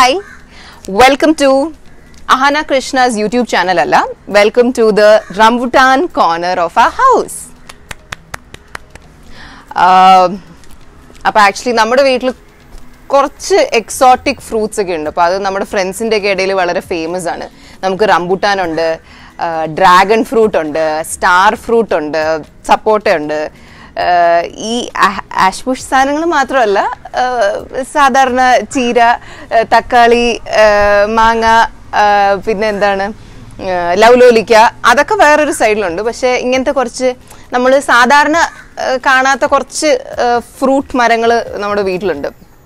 Hi welcome to Ahana Krishna's YouTube channel അല്ല welcome to the rambutan corner of a house അപ്പോൾ actually നമ്മുടെ വീട്ടിൽ കുറച്ച് എക്സോട്ടിക് ഫ്രൂട്ട്സ് ഒക്കെ ഉണ്ട് അപ്പോൾ അത് നമ്മുടെ ഫ്രണ്ട്സിൻ്റെ ഒക്കെ ഇടയിൽ വളരെ ഫേമസ് ആണ് നമുക്ക് റംബുട്ടാൻ ഉണ്ട് ഡ്രാഗൺ ഫ്രൂട്ട് ഉണ്ട് സ്റ്റാർ ഫ്രൂട്ട് ഉണ്ട് സപ്പോട്ട ഉണ്ട് ആഹ് ഈ ആ- ആഷ്പുഷ് സാധനങ്ങൾ മാത്രമല്ല ആഹ് സാധാരണ ചീര ആഹ് തക്കാളി ആഹ് മാങ്ങ ആഹ് പിന്നെ എന്താണ് ആഹ് ലൗലോലിക്ക അതൊക്കെ വേറൊരു സൈഡിലുണ്ട് പക്ഷെ ഇങ്ങനത്തെ കുറച്ച് നമ്മൾ സാധാരണ ആഹ് കാണാത്ത കുറച്ച് ഫ്രൂട്ട് മരങ്ങൾ നമ്മുടെ വീട്ടിലുണ്ട്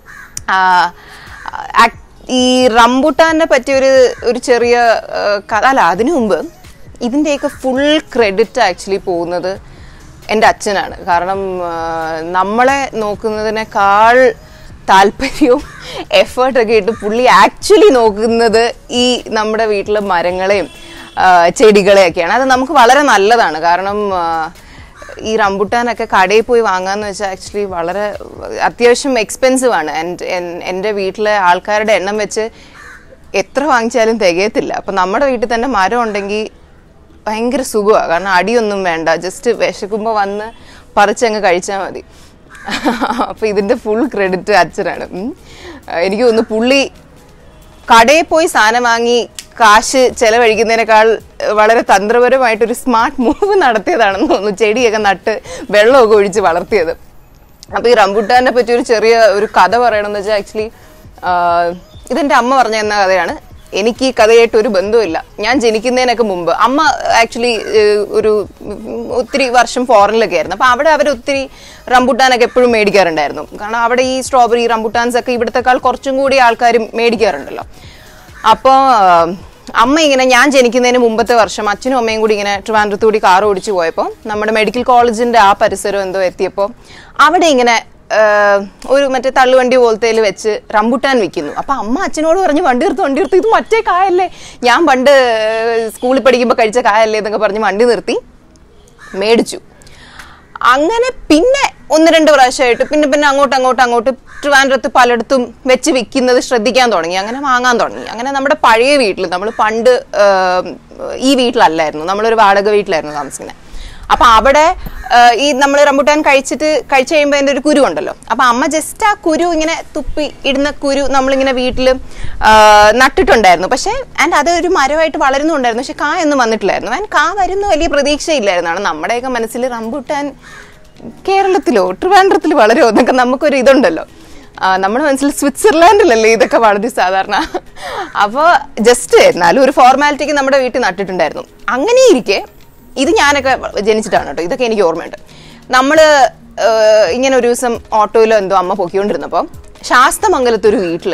ആഹ് ആക്- ഈ റംബുട്ടാനെ പറ്റിയൊരു ഒരു ചെറിയ ആഹ് കഥ അല്ല അതിനു മുമ്പ് ഇതിൻ്റെയൊക്കെ ഫുൾ ക്രെഡിറ്റ് ആക്ച്വലി പോകുന്നത് എൻ്റെ അച്ഛനാണ് കാരണം ആഹ് നമ്മളെ നോക്കുന്നതിനേക്കാൾ താല്പര്യവും എഫേർട്ടൊക്കെ ഇട്ട് പുള്ളി ആക്ച്വലി നോക്കുന്നത് ഈ നമ്മുടെ വീട്ടിലെ മരങ്ങളെയും ആഹ് ചെടികളെയൊക്കെയാണ് അത് നമുക്ക് വളരെ നല്ലതാണ് കാരണം ആഹ് ഈ റംബുട്ടാനൊക്കെ കടയിൽ പോയി വാങ്ങാന്ന് വെച്ചാൽ ആക്ച്വലി വളരെ അത്യാവശ്യം എക്സ്പെൻസീവ് ആണ് ആൻഡ് എൻ്റെ വീട്ടിലെ ആൾക്കാരുടെ എണ്ണം വെച്ച് എത്ര വാങ്ങിച്ചാലും തികയത്തില്ല അപ്പം നമ്മുടെ വീട്ടിൽ തന്നെ മരം ഉണ്ടെങ്കിൽ ഭയങ്കര സുഖമാണ് കാരണം അടിയൊന്നും വേണ്ട ജസ്റ്റ് വിശക്കുമ്പോൾ വന്ന് പറിച്ചങ്ങ് കഴിച്ചാൽ മതി അപ്പോൾ ഇതിൻ്റെ ഫുൾ ക്രെഡിറ്റ് അച്ഛനാണ് ഉം. എനിക്ക് തോന്നുന്നു പുള്ളി കടയിൽ പോയി സാധനം വാങ്ങി കാശ് ചെലവഴിക്കുന്നതിനേക്കാൾ ഏഹ്, വളരെ തന്ത്രപരമായിട്ടൊരു സ്മാർട്ട് മൂവ് നടത്തിയതാണെന്ന് തോന്നുന്നു ചെടിയൊക്കെ നട്ട് വെള്ളമൊക്കെ ഒഴിച്ച് വളർത്തിയത് അപ്പോൾ ഈ റംബുട്ടാനെ പറ്റി ഒരു ചെറിയ ഒരു കഥ പറയണമെന്ന് വെച്ചാൽ ആക്ച്വലി ഇതെൻ്റെ അമ്മ പറഞ്ഞു തന്ന കഥയാണ് എനിക്ക് ഈ കഥയായിട്ട് ഒരു ബന്ധവുമില്ല ഞാൻ ജനിക്കുന്നതിനൊക്കെ മുമ്പ് അമ്മ ആക്ച്വലി ഒരു ഉം, ഒത്തിരി വർഷം ഫോറിനിലൊക്കെ ആയിരുന്നു അപ്പോൾ അവിടെ അവർ ഒത്തിരി റംബുട്ടാനൊക്കെ എപ്പോഴും മേടിക്കാറുണ്ടായിരുന്നു കാരണം അവിടെ ഈ സ്ട്രോബെറി റംബുട്ടാൻസ് ഒക്കെ ഇവിടത്തെക്കാൾ കുറച്ചും കൂടി ആൾക്കാർ മേടിക്കാറുണ്ടല്ലോ അപ്പോൾ അമ്മ ഇങ്ങനെ ഞാൻ ജനിക്കുന്നതിന് മുമ്പത്തെ വർഷം അച്ഛനും അമ്മയും കൂടി ഇങ്ങനെ ട്രിവാൻഡ്രത്ത് കൂടി കാർ ഓടിച്ചു പോയപ്പോൾ നമ്മുടെ മെഡിക്കൽ കോളേജിന്റെ ആ പരിസരം എന്തോ എത്തിയപ്പോൾ അവിടെ ഇങ്ങനെ ആ, ഒരു മറ്റേ തള്ളുവണ്ടി പോലത്തേൽ വെച്ച് റംബുട്ടാൻ വിൽക്കുന്നു അപ്പൊ അമ്മ അച്ഛനോട് പറഞ്ഞു വണ്ടി നിർത്ത് വണ്ടി നിർത്തി ഇത് മറ്റേ കായല്ലേ ഞാൻ പണ്ട് സ്കൂളിൽ പഠിക്കുമ്പോൾ കഴിച്ച കായല്ലേ എന്നൊക്കെ പറഞ്ഞ് വണ്ടി നിർത്തി മേടിച്ചു അങ്ങനെ പിന്നെ ഒന്ന് രണ്ട് പ്രാവശ്യമായിട്ട് പിന്നെ പിന്നെ അങ്ങോട്ട് അങ്ങോട്ട് അങ്ങോട്ട് ട്രിവാൻഡ്രത്ത് പലയിടത്തും വെച്ച് വിൽക്കുന്നത് ശ്രദ്ധിക്കാൻ തുടങ്ങി അങ്ങനെ വാങ്ങാൻ തുടങ്ങി അങ്ങനെ നമ്മുടെ പഴയ വീട്ടിൽ നമ്മൾ പണ്ട് ആഹ്, ഈ വീട്ടിലല്ലായിരുന്നു നമ്മളൊരു വാടക വീട്ടിലായിരുന്നു താമസിക്കുന്നത് അപ്പൊ അവിടെ ആഹ്, ഈ നമ്മൾ റംബുട്ടാൻ കഴിച്ചിട്ട് കഴിച്ചു കഴിയുമ്പോൾ അതിന്റെ ഒരു കുരു ഉണ്ടല്ലോ അപ്പൊ അമ്മ ജസ്റ്റ് ആ കുരു ഇങ്ങനെ തുപ്പി ഇടുന്ന കുരു നമ്മളിങ്ങനെ വീട്ടിൽ നട്ടിട്ടുണ്ടായിരുന്നു പക്ഷെ ആൻഡ് അത് ഒരു മരമായിട്ട് വളരുന്നുണ്ടായിരുന്നു പക്ഷെ കായൊന്നും വന്നിട്ടില്ലായിരുന്നു ആൻഡ് കാ വരുന്ന വലിയ പ്രതീക്ഷയില്ലായിരുന്നാണ് നമ്മുടെയൊക്കെ മനസ്സിൽ റംബുട്ടാൻ കേരളത്തിലോ ട്രിവാൻഡ്രത്തിലോ വളരുമോ എന്നൊക്കെ നമുക്കൊരു ഇതുണ്ടല്ലോ ആ, നമ്മുടെ മനസ്സിൽ സ്വിറ്റ്സർലാൻഡിലല്ലേ ഇതൊക്കെ വളരെ സാധാരണ അപ്പോൾ ജസ്റ്റ് എന്നാലും ഒരു ഫോർമാലിറ്റിക്ക് നമ്മുടെ വീട്ടിൽ നട്ടിട്ടുണ്ടായിരുന്നു അങ്ങനെ ഇരിക്കെ ഇത് ഞാനൊക്കെ ജനിച്ചിട്ടാണ് കേട്ടോ ഇതൊക്കെ എനിക്ക് ഓർമ്മയുണ്ട് നമ്മൾ ഇങ്ങനെ ഒരു ദിവസം ഓട്ടോയിലോ എന്തോ അമ്മ പൊക്കിക്കൊണ്ടിരുന്നപ്പോൾ ശാസ്തമംഗലത്തൊരു വീട്ടിൽ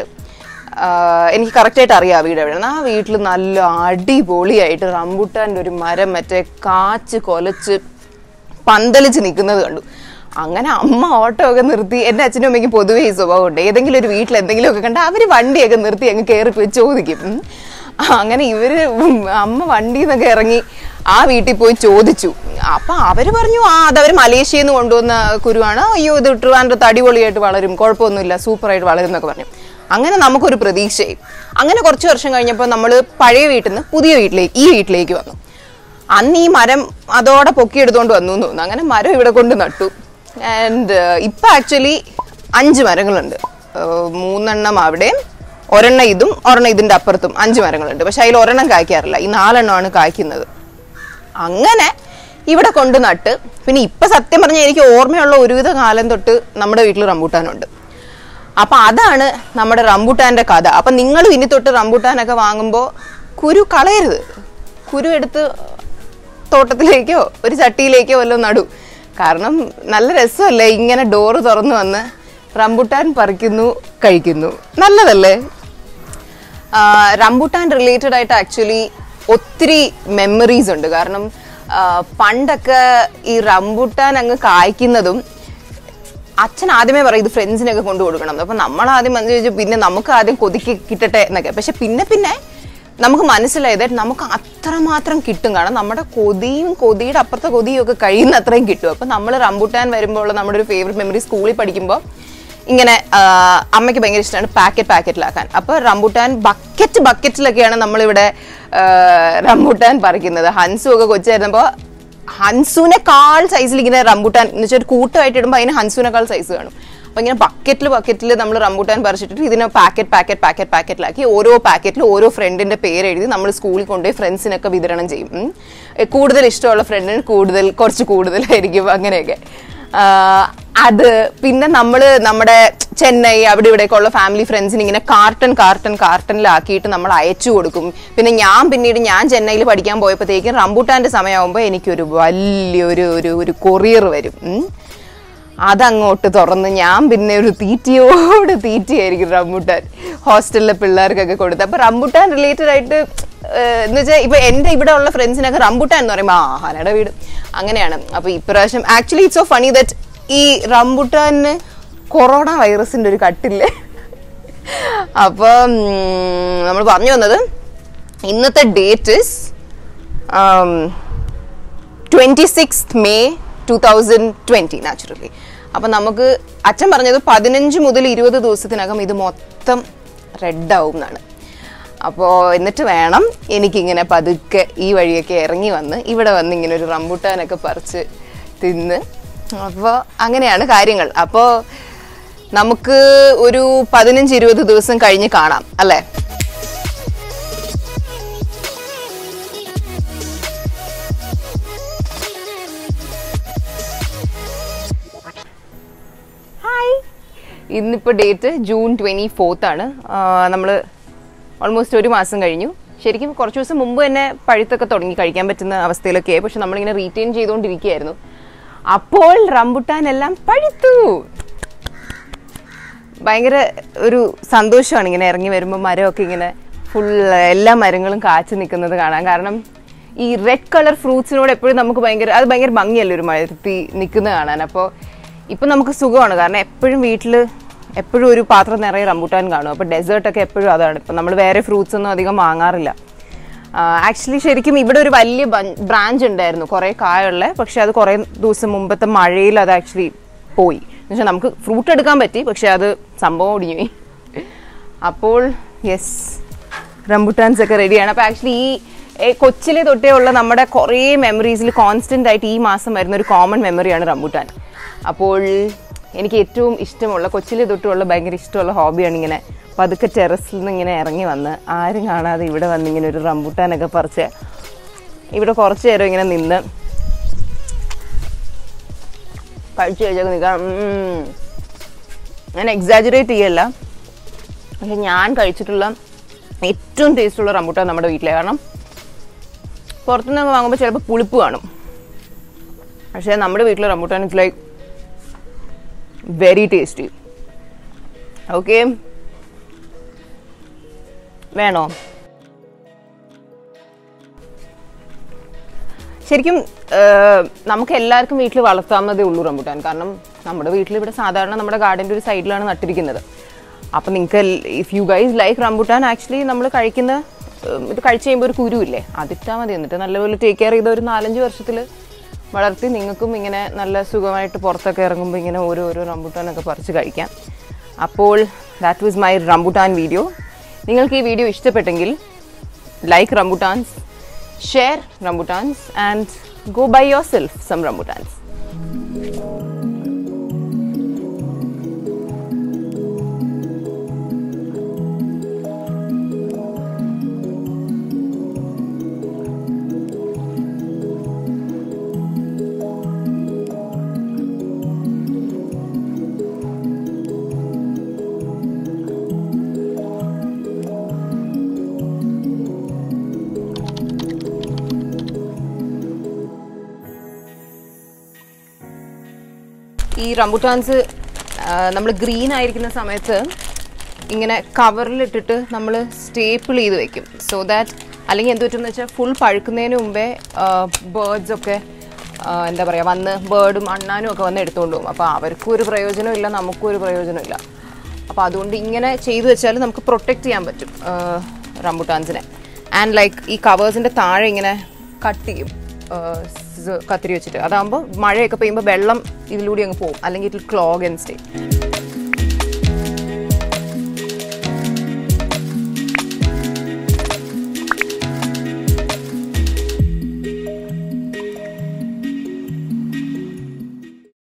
എനിക്ക് കറക്റ്റായിട്ട് അറിയാം ആ വീട് എവിടെയാണ് ആ വീട്ടിൽ നല്ല അടിപൊളിയായിട്ട് റംബുട്ടാൻ്റെ ഒരു മരം മറ്റേ കാച്ച് കൊലച്ച് പന്തലിച്ച് നിൽക്കുന്നത് കണ്ടു അങ്ങനെ അമ്മ ഓട്ടോ ഒക്കെ നിർത്തി എൻ്റെ അച്ഛനും അമ്മയ്ക്കും പൊതുവേ ഈ സ്വഭാവമുണ്ട് ഏതെങ്കിലും ഒരു വീട്ടിൽ എന്തെങ്കിലുമൊക്കെ കണ്ടാൽ അവർ വണ്ടിയൊക്കെ നിർത്തി അങ്ങ് കയറി പോയി ചോദിക്കും ഉം. ആ, അങ്ങനെ ഇവര് ഉം അമ്മ വണ്ടിയിൽ നിന്നൊക്കെ ഇറങ്ങി ആ വീട്ടിൽ പോയി ചോദിച്ചു അപ്പൊ അവര് പറഞ്ഞു ആ അതവർ മലേഷ്യയിൽ നിന്ന് കൊണ്ടുവന്ന കുരുവാണ് അയ്യോ ഇത് ട്രിവാൻഡ്രത്ത് അടിപൊളിയായിട്ട് വളരും കുഴപ്പമൊന്നുമില്ല സൂപ്പറായിട്ട് വളരും എന്നൊക്കെ പറഞ്ഞു അങ്ങനെ നമുക്കൊരു പ്രതീക്ഷയായി അങ്ങനെ കുറച്ച് വർഷം കഴിഞ്ഞപ്പോൾ നമ്മൾ പഴയ വീട്ടിൽ നിന്ന് പുതിയ വീട്ടിലേക്ക് ഈ വീട്ടിലേക്ക് വന്നു അന്ന് ഈ മരം അതോടെ പൊക്കിയെടുത്തോണ്ട് വന്നു എന്ന് തോന്നുന്നു അങ്ങനെ മരം ഇവിടെ കൊണ്ട് നട്ടു ആൻഡ് ഇപ്പം ആക്ച്വലി അഞ്ച് മരങ്ങളുണ്ട് ഏഹ് മൂന്നെണ്ണം അവിടെയും ഒരെണ്ണം ഇതും ഒരെണ്ണം ഇതിൻ്റെ അപ്പുറത്തും അഞ്ച് മരങ്ങളുണ്ട് പക്ഷെ അതിൽ ഒരെണ്ണം കായ്ക്കാറില്ല ഈ നാലെണ്ണമാണ് കായ്ക്കുന്നത് അങ്ങനെ ഇവിടെ കൊണ്ട് നട്ട് പിന്നെ ഇപ്പൊ സത്യം പറഞ്ഞാൽ എനിക്ക് ഓർമ്മയുള്ള ഒരുവിധ കാലം തൊട്ട് നമ്മുടെ വീട്ടിൽ റംബൂട്ടാനുണ്ട് അപ്പൊ അതാണ് നമ്മുടെ റംബൂട്ടാന്റെ കഥ അപ്പൊ നിങ്ങൾ ഇനി തൊട്ട് റംബൂട്ടാനൊക്കെ വാങ്ങുമ്പോൾ കുരു കളയരുത് കുരു എടുത്ത് തോട്ടത്തിലേക്കോ ഒരു ചട്ടിയിലേക്കോ വല്ലതും നടു കാരണം നല്ല രസമല്ലേ ഇങ്ങനെ ഡോറ് തുറന്നു വന്ന് റംബുട്ടാൻ പറിക്കുന്നു കഴിക്കുന്നു നല്ലതല്ലേ ആ, റംബുട്ടാൻ റിലേറ്റഡ് ആയിട്ട് ആക്ച്വലി ഒത്തിരി മെമ്മറീസ് ഉണ്ട് കാരണം ആ, പണ്ടൊക്കെ ഈ റംബുട്ടാൻ അങ്ങ് കായ്ക്കുന്നതും അച്ഛൻ ആദ്യമേ പറയും ഇത് ഫ്രണ്ട്സിനൊക്കെ കൊണ്ടു കൊടുക്കണം അപ്പൊ നമ്മൾ ആദ്യം വന്ന് ചോദിച്ചു പിന്നെ നമുക്ക് ആദ്യം കൊതിക്ക് കിട്ടട്ടെ എന്നൊക്കെ പക്ഷെ പിന്നെ പിന്നെ നമുക്ക് മനസ്സിലായത് നമുക്ക് അത്രമാത്രം കിട്ടും കാരണം നമ്മുടെ കൊതിയും കൊതിയുടെ അപ്പുറത്തെ കൊതിയും ഒക്കെ കഴിയുന്ന അത്രയും കിട്ടും അപ്പൊ നമ്മൾ റംബുട്ടാൻ വരുമ്പോൾ നമ്മുടെ ഒരു ഫേവറേറ്റ് മെമ്മറി സ്കൂളിൽ പഠിക്കുമ്പോൾ ഇങ്ങനെ ആ, അമ്മയ്ക്ക് ഭയങ്കര ഇഷ്ടമാണ് പാക്കറ്റ് പാക്കറ്റിലാക്കാൻ അപ്പോൾ റംബുട്ടാൻ ബക്കറ്റ് ബക്കറ്റിലൊക്കെയാണ് നമ്മളിവിടെ ആ, റംബുട്ടാൻ പറിക്കുന്നത് ഹൻസു ഒക്കെ കൊച്ചായിരുന്നപ്പോൾ ഹൻസുവിനെക്കാൾ സൈസിൽ ഇങ്ങനെ റംബുട്ടാൻ എന്ന് വെച്ചാൽ ഒരു കൂട്ടമായിട്ട് ഇടുമ്പോൾ അതിന് ഹൻസുവിനേക്കാൾ സൈസ് കാണും അപ്പോൾ ഇങ്ങനെ ബക്കറ്റിൽ ബക്കറ്റിൽ നമ്മൾ റംബുട്ടാൻ പറിച്ചിട്ട് ഇതിനെ പാക്കറ്റ് പാക്കറ്റ് പാക്കറ്റ് പാക്കറ്റിലാക്കി ഓരോ പാക്കറ്റിൽ ഓരോ ഫ്രണ്ടിന്റെ പേര് എഴുതി നമ്മൾ സ്കൂളിൽ കൊണ്ടുപോയി ഫ്രണ്ട്സിനൊക്കെ വിതരണം ചെയ്യും ഉം. ഏ, കൂടുതൽ ഇഷ്ടമുള്ള ഫ്രണ്ടിന് കൂടുതൽ കുറച്ച് കൂടുതലായിരിക്കും അങ്ങനെയൊക്കെ ആ, അത് പിന്നെ നമ്മൾ നമ്മുടെ ചെന്നൈ അവിടെ ഇവിടെയൊക്കെ ഉള്ള ഫാമിലി ഫ്രണ്ട്സിന് ഇങ്ങനെ കാർട്ടൺ കാർട്ടൺ കാർട്ടണിലാക്കിയിട്ട് നമ്മൾ അയച്ചു കൊടുക്കും പിന്നെ ഞാൻ പിന്നീട് ഞാൻ ചെന്നൈയിൽ പഠിക്കാൻ പോയപ്പോഴത്തേക്കും റംബൂട്ടാന്റെ സമയമാകുമ്പോൾ എനിക്കൊരു വലിയൊരു ഒരു ഒരു കൊറിയർ വരും ഉം. അതങ്ങോട്ട് തുറന്ന് ഞാൻ പിന്നെ ഒരു തീറ്റിയോട് തീറ്റിയായിരിക്കും റംബുട്ടാൻ ഹോസ്റ്റലിലെ പിള്ളേർക്കൊക്കെ കൊടുത്ത് അപ്പൊ റംബുട്ടാൻ റിലേറ്റഡ് ആയിട്ട് ഏഹ്, എന്ന് വെച്ചാൽ ഇപ്പൊ എന്റെ ഇവിടെ ഉള്ള ഫ്രണ്ട്സിനൊക്കെ റംബുട്ടാൻ എന്ന് പറയുമ്പോൾ ആ ഹനയുടെ വീട് അങ്ങനെയാണ് അപ്പൊ ഇപ്രാവശ്യം actually it's so funny that ഈ റംബുട്ടാന് കൊറോണ വൈറസിന്റെ ഒരു കട്ടില്ലേ അപ്പൊ നമ്മൾ പറഞ്ഞു വന്നത് ഇന്നത്തെ date is twenty six May two thousand twenty naturally അപ്പൊ നമുക്ക് അച്ഛൻ പറഞ്ഞത് പതിനഞ്ച് മുതൽ ഇരുപത് ദിവസത്തിനകം ഇത് മൊത്തം റെഡ് ആവും എന്നാണ് അപ്പോൾ എന്നിട്ട് വേണം എനിക്കിങ്ങനെ പതുക്കെ ഈ വഴിയൊക്കെ ഇറങ്ങി വന്ന് ഇവിടെ വന്ന് ഇങ്ങനെ ഒരു റംബുട്ടാനൊക്കെ പറിച്ച് തിന്ന് അപ്പോൾ അങ്ങനെയാണ് കാര്യങ്ങൾ അപ്പോൾ നമുക്ക് ഒരു പതിനഞ്ച് ഇരുപത് ദിവസം കഴിഞ്ഞ് കാണാം അല്ലേ ഹായ് ഇന്നിപ്പോൾ ഡേറ്റ് ജൂൺ ട്വൻറ്റി ഫോർത്ത് ആണ് നമ്മൾ ഓൾമോസ്റ്റ് ഒരു മാസം കഴിഞ്ഞു ശരിക്കും കുറച്ച് ദിവസം മുമ്പ് തന്നെ പഴുത്തൊക്കെ തുടങ്ങി കഴിക്കാൻ പറ്റുന്ന അവസ്ഥയിലൊക്കെ പക്ഷെ നമ്മളിങ്ങനെ റീറ്റെയിൻ ചെയ്തുകൊണ്ടിരിക്കുകയായിരുന്നു അപ്പോൾ റംബുട്ടാൻ എല്ലാം പഴുത്തു ഭയങ്കര ഒരു സന്തോഷമാണ് ഇങ്ങനെ ഇറങ്ങി വരുമ്പോൾ മരമൊക്കെ ഇങ്ങനെ ഫുൾ എല്ലാ മരങ്ങളും കാച്ചു നിൽക്കുന്നത് കാണാൻ കാരണം ഈ റെഡ് കളർ ഫ്രൂട്ട്സിനോട് എപ്പോഴും നമുക്ക് ഭയങ്കര അത് ഭയങ്കര ഭംഗിയല്ലേ ഒരു മരത്തി നിൽക്കുന്നത് കാണാൻ അപ്പോൾ ഇപ്പം നമുക്ക് സുഖമാണ് കാരണം എപ്പോഴും വീട്ടിൽ എപ്പോഴും ഒരു പാത്രം നിറയെ റംബൂട്ടാൻ കാണും അപ്പോൾ ഡെസേർട്ടൊക്കെ എപ്പോഴും അതാണ് ഇപ്പം നമ്മൾ വേറെ ഫ്രൂട്ട്സ് ഒന്നും അധികം വാങ്ങാറില്ല ആക്ച്വലി ശരിക്കും ഇവിടെ ഒരു വലിയ ബ്രാഞ്ച് ഉണ്ടായിരുന്നു കുറേ കായുള്ള പക്ഷെ അത് കുറേ ദിവസം മുമ്പത്തെ മഴയിൽ അത് ആക്ച്വലി പോയി എന്നുവെച്ചാൽ നമുക്ക് ഫ്രൂട്ട് എടുക്കാൻ പറ്റി പക്ഷെ അത് സംഭവം ഒടിഞ്ഞു പോയി അപ്പോൾ യെസ് റംബുട്ടാൻസ് ഒക്കെ റെഡിയാണ് അപ്പോൾ ആക്ച്വലി ഈ ഏ, കൊച്ചിലെ തൊട്ടേ ഉള്ള നമ്മുടെ കുറേ മെമ്മറീസിൽ കോൺസ്റ്റന്റ് ആയിട്ട് ഈ മാസം വരുന്ന ഒരു കോമൺ മെമ്മറിയാണ് റംബുട്ടാൻ അപ്പോൾ എനിക്ക് ഏറ്റവും ഇഷ്ടമുള്ള കൊച്ചിലെ തൊട്ടുള്ള ഭയങ്കര ഇഷ്ടമുള്ള ഹോബിയാണ് ഇങ്ങനെ പതുക്കെ ടെറസിൽ നിന്ന് ഇങ്ങനെ ഇറങ്ങി വന്ന് ആരും കാണാതെ ഇവിടെ വന്ന് ഇങ്ങനെ ഒരു റംബുട്ടാനൊക്കെ പറിച്ച് ഇവിടെ കുറച്ച് നേരം ഇങ്ങനെ നിന്ന് കഴിച്ചു കഴിച്ചൊക്കെ നിൽക്കാം ഉം. ഞാൻ എക്സാജറേറ്റ് ചെയ്യല്ല പക്ഷെ ഞാൻ കഴിച്ചിട്ടുള്ള ഏറ്റവും ടേസ്റ്റുള്ള റംബൂട്ടാൻ നമ്മുടെ വീട്ടിലെ കാരണം പുറത്തുനിന്നൊക്കെ വാങ്ങുമ്പോൾ ചിലപ്പോൾ പുളിപ്പ് കാണും പക്ഷേ നമ്മുടെ വീട്ടിലെ rambutan it's like very tasty okay വേണോ ശരിക്കും ഏഹ്, നമുക്ക് എല്ലാവർക്കും വീട്ടിൽ വളർത്താവുന്നതേ ഉള്ളൂ റംബുട്ടാൻ കാരണം നമ്മുടെ വീട്ടിൽ ഇവിടെ സാധാരണ നമ്മുടെ ഗാർഡൻ്റെ ഒരു സൈഡിലാണ് നട്ടിരിക്കുന്നത് അപ്പം നിങ്ങൾക്ക് if you guys like rambutan actually നമ്മൾ കഴിക്കുന്ന ഏഹ്, ഇത് കഴിച്ച് കഴിയുമ്പോൾ ഒരു കുരുവില്ലേ അതിട്ടാൽ മതി എന്നിട്ട് നല്ലപോലെ ടേക്ക് കെയർ ചെയ്ത ഒരു നാലഞ്ച് വർഷത്തിൽ വളർത്തി നിങ്ങൾക്കും ഇങ്ങനെ നല്ല സുഖമായിട്ട് പുറത്തൊക്കെ ഇറങ്ങുമ്പോൾ ഇങ്ങനെ ഓരോ ഓരോ റംബുട്ടാനൊക്കെ പറിച്ച് കഴിക്കാം അപ്പോൾ that was my rambutan video നിങ്ങൾക്ക് ഈ വീഡിയോ ഇഷ്ടപ്പെട്ടെങ്കിൽ like rambutans share rambutans and go buy yourself some rambutans. ഈ റംബുട്ടാൻസ് നമ്മൾ ഗ്രീൻ ആയിരിക്കുന്ന സമയത്ത് ഇങ്ങനെ കവറിലിട്ടിട്ട് നമ്മൾ സ്റ്റേപ്പിൾ ചെയ്ത് വെക്കും സോ ദാറ്റ് അല്ലെങ്കിൽ എന്ത് പറ്റുമെന്ന് വെച്ചാൽ ഫുൾ പഴുക്കുന്നതിന് മുമ്പേ ബേർഡ്സ് ഒക്കെ ആ, എന്താ പറയുക വന്ന് ബേർഡും അണ്ണാനും ഒക്കെ വന്ന് എടുത്തുകൊണ്ട് പോകും അപ്പോൾ അവർക്കും ഒരു പ്രയോജനമില്ല നമുക്കും ഒരു പ്രയോജനമില്ല അപ്പോൾ അതുകൊണ്ട് ഇങ്ങനെ ചെയ്തു വെച്ചാൽ നമുക്ക് പ്രൊട്ടക്റ്റ് ചെയ്യാൻ പറ്റും റംബുട്ടാൻസിനെ ആൻഡ് ലൈക്ക് ഈ കവേഴ്സിൻ്റെ താഴെ ഇങ്ങനെ കട്ട് ചെയ്യും ആ, സ് കത്തിരി വെച്ചിട്ട് അതാകുമ്പോൾ മഴയൊക്കെ പെയ്യുമ്പോൾ വെള്ളം ഇതിലൂടെ അങ്ങ് പോകും അല്ലെങ്കിൽ ഇറ്റ് ക്ലോഗ് ആൻഡ് സ്റ്റേ